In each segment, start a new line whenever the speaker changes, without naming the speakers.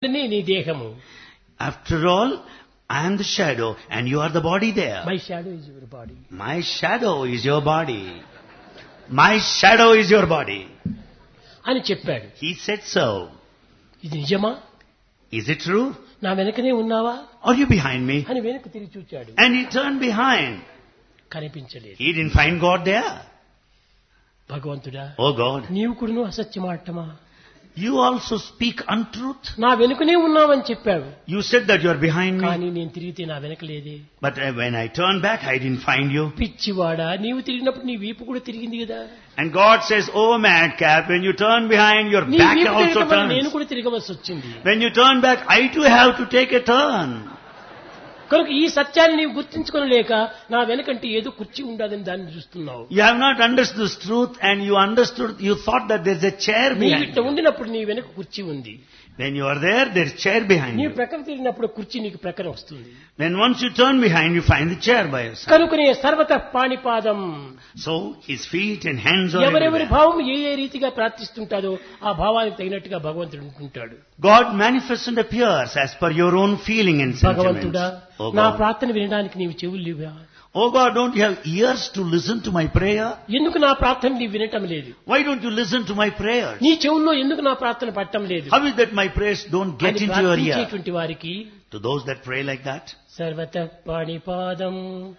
నీ నీ దేహము
After all, I am the shadow and you are the body there.
My shadow is your body
My shadow is your body. My shadow is your body.
అని చెప్పాడు
He said so.
ఇది నిజమా
Is it true?
నా వెనకనే ఉన్నావా
Are you behind me?
అని వెనక్కి తిరిగి చూచాడు
And he turned behind.
కనిపించలేదు
He didn't find God there.
భగవంతుడా
Oh God,
నీవు కూడాను అసత్యమాటమా
you also speak untruth.
నా వెనుకనే ఉన్నావని చెప్పావు
You said that you are behind me.
కానీ నేను తిరిగితే నా వెనక లేదే
But uh, when I turned back, I didn't find you.
పిచ్చివాడా నీవు తిరిగినప్పుడు నీ వీపు కూడా తిరిగింది కదా
And God says, Oh madcap, when you turn behind, your
నీ
back
వీపు
also
తిరగడం వల్ల నేను
turns.
కూడా తిరగవలసి వచ్చింది
When you turn back, I too have to take a turn.
కనుక ఈ సత్యాన్ని నీవు గుర్తించుకోలేక నా వెనకంటే ఏదో కుర్చీ ఉండదని దాన్ని చూస్తున్నావు
You have not understood this truth and you understood, you thought that there's a chair
నీ
behind
ఇట్ట
you.
ఉండినప్పుడు నీ వెనక కుర్చీ ఉంది
When you are there, there's chair behind
నీ
you.
ప్రక్కన తిరిగినప్పుడు కుర్చీ నీకు ప్రక్కన వస్తుంది
Then once you turn behind, you find the chair by your side.
కనుకనే సర్వత పాణిపాదం
So his feet and hands are
ఎవరెవరి
everywhere.
భావం ఏ ఏ రీతిగా ప్రార్థిస్తుంటాదో ఆ భావానికి తగినట్టుగా భగవంతుడు ఉంటుంటాడు
God manifests and appears as per your own feeling and sentiments.
భగవంతుడా
Oh
నా
God.
ప్రార్థన వినడానికి నీవు చెవులు లేవా
Oh God, don't you have ears to listen to my prayer?
ఎందుకు నా ప్రార్థన నీవు వినటం లేదు
Why don't you listen to my prayers?
నీ చెవుల్లో ఎందుకు నా ప్రార్థన పట్టం లేదు
How is that my prayers don't get
అని
into your ear?
ప్రార్థించేటువంటి వారికి
To those that pray like that,
సర్వత పాణిపాదం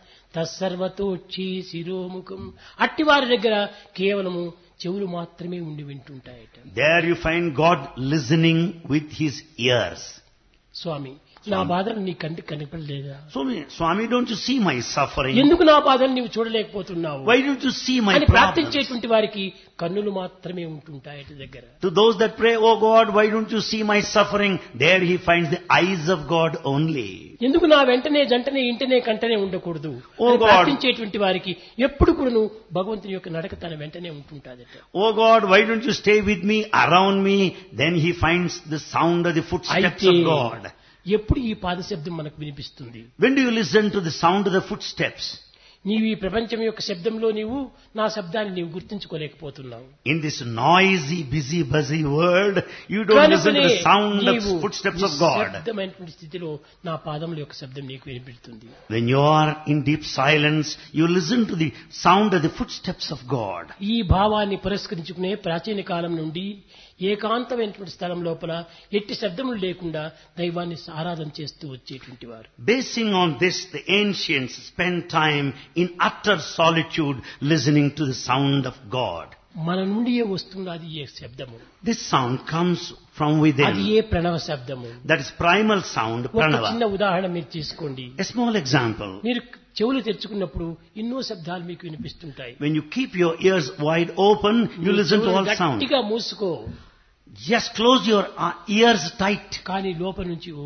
తస్సర్వతోచ్చి శిరోముఖం అట్టి వారి దగ్గర కేవలము చెవులు మాత్రమే ఉండి వింటుంటాయట
there you find God listening with his ears.
స్వామి నా బాధలు నీ కంటికి కనిపడలేదా
Swami, Swami, don't you see my suffering?
ఎందుకు నా బాధలు నీవు చూడలేకపోతున్నావు
Why don't you see my
అని
problems?
ప్రార్థించేటువంటి వారికి కన్నులు మాత్రమే ఉంటుంటాయట దగ్గర
To those that pray, oh God, why don't you see my suffering? There he finds the eyes of God only.
ఎందుకు నా వెంటనే జంటనే ఇంటనే కంటనే ఉండకూడదు
ఓ
అని
God.
ప్రార్థించేటువంటి వారికి ఎప్పుడు కూడాను భగవంతుని యొక్క నడక తన వెంటనే ఉంటుంటాదట
Oh God, why don't you stay with me, around me? Then he finds the sound of the footsteps
అయితే
of God.
ఎప్పుడు ఈ పాదశబ్దం మనకు వినిపిస్తుంది
When do you listen to the sound of the footsteps?
నీవు ఈ ప్రపంచం యొక్క శబ్దంలో నీవు నా శబ్దాన్ని నీవు గుర్తించుకోలేకపోతున్నావు
In this noisy, busy, buzzy world, you don't listen to
కనుకనే
the sound of
నీవు
footsteps of God.
నిశ్శబ్దమైనటువంటి స్థితిలో నా పాదముల యొక్క శబ్దం నీకు వినిపిస్తుంది
When you are in deep silence, you listen to the sound of the footsteps of God.
ఈ భావాన్ని పురస్కరించుకునే ప్రాచీన కాలం నుండి ఏకాంతమైనటువంటి స్థలం లోపల ఎట్టి శబ్దములు లేకుండా దైవాన్ని ఆరాధన చేస్తూ వచ్చేటువంటి వారు
Basing on this, the ancients spent time in utter solitude listening to the sound of God.
మన నుండియే వస్తున్నది ఏ శబ్దము
This sound comes from
అది
within.
ఏ ప్రణవ శబ్దము
That is primal sound,
ఒక చిన్న
pranava.
ఉదాహరణ మీరు తీసుకోండి
A small example.
మీరు చెవులు తెరుచుకున్నప్పుడు ఎన్నో శబ్దాలు మీకు వినిపిస్తుంటాయి
When you keep your ears wide open, you
నీ
listen to
చెవులు
all sound.
గట్టిగా మూసుకో
Just close your uh, ears tight.
కానీ లోపల నుంచి ఓ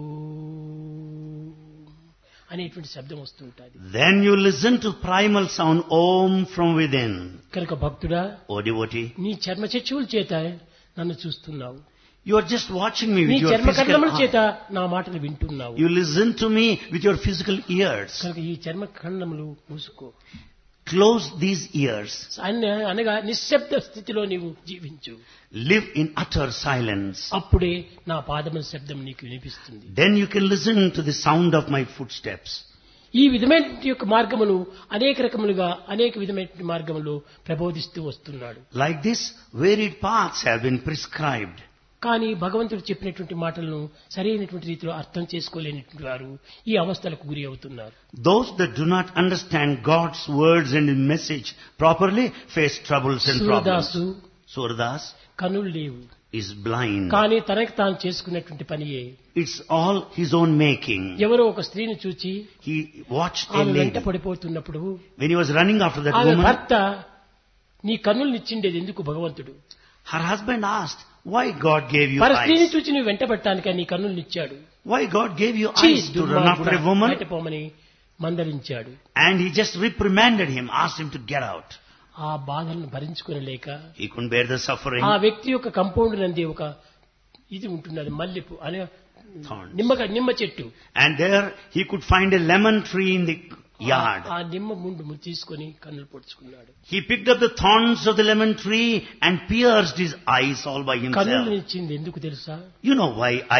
అనేటువంటి శబ్దం వస్తుంటుంది
Then you listen to primal sound, Om from within.
కనుక భక్తుడా
O devotee,
నీ చర్మ చచ్చువుల చేత నన్ను చూస్తున్నావు
you are just watching me
నీ
with your
చర్మ
physical
ఖండముల
eyes.
చేత నా మాటలు వింటున్నావు
You listen to me with your physical ears.
కనుక ఈ చర్మ ఖండములు మూసుకో
Close these ears.
అన్న- అనగా నిశ్శబ్ద స్థితిలో నీవు జీవించు
Live in utter silence.
అప్పుడే నా పాదముల శబ్దం నీకు వినిపిస్తుంది
Then you can listen to the sound of my footsteps.
ఈ విధమైన యొక్క మార్గములు అనేక రకములుగా అనేక విధమైన మార్గములు ప్రబోధిస్తూ వస్తున్నాడు
Like this, varied paths have been prescribed.
కానీ భగవంతుడు చెప్పినటువంటి మాటలను సరైనటువంటి రీతిలో అర్థం చేసుకోలేనటువంటి వారు ఈ అవస్థలకు గురి అవుతున్నారు
Those that do not understand God's words and His message properly face troubles and problems.
Surdas
Surdas
కనులు లేవు
is blind.
కానీ తనకి తాను చేసుకున్నటువంటి పనియే
It's all his own making.
ఎవరో ఒక స్త్రీని చూచి
He watched a
ఆమె వెంట
lady.
పడిపోతున్నప్పుడు
When he was running after that
ఆమె
woman,
భర్త నీ కన్నులు నిచ్చిండేది ఎందుకు భగవంతుడు
her husband asked, why God gave you
పర స్త్రీని
eyes?
చూచి నువ్వు వెంట పెట్టడానికి నీ కన్నులు నిచ్చాడు
Why God gave you
చీ,
eyes to run after a
దుర్మార్గుడా,
woman?
బయట పోమని మందలించాడు
And he just reprimanded him, asked him to get out.
ఆ బాధలను భరించుకోలేక
He couldn't bear the suffering.
ఆ వ్యక్తి యొక్క కంపౌండ్ నంది ఒక ఇది ఉంటున్నది మల్లెపు అనే
Thorns.
నిమ్మ నిమ్మ చెట్టు
And there he could find a lemon tree in the yard.
ఆ నిమ్మ ముందు తీసుకొని కన్నులు పొడుచుకున్నాడు
He picked up the thorns of the lemon tree and pierced his eyes all by
కన్నులు
himself.
ఇచ్చింది ఎందుకు తెలుసా
You know why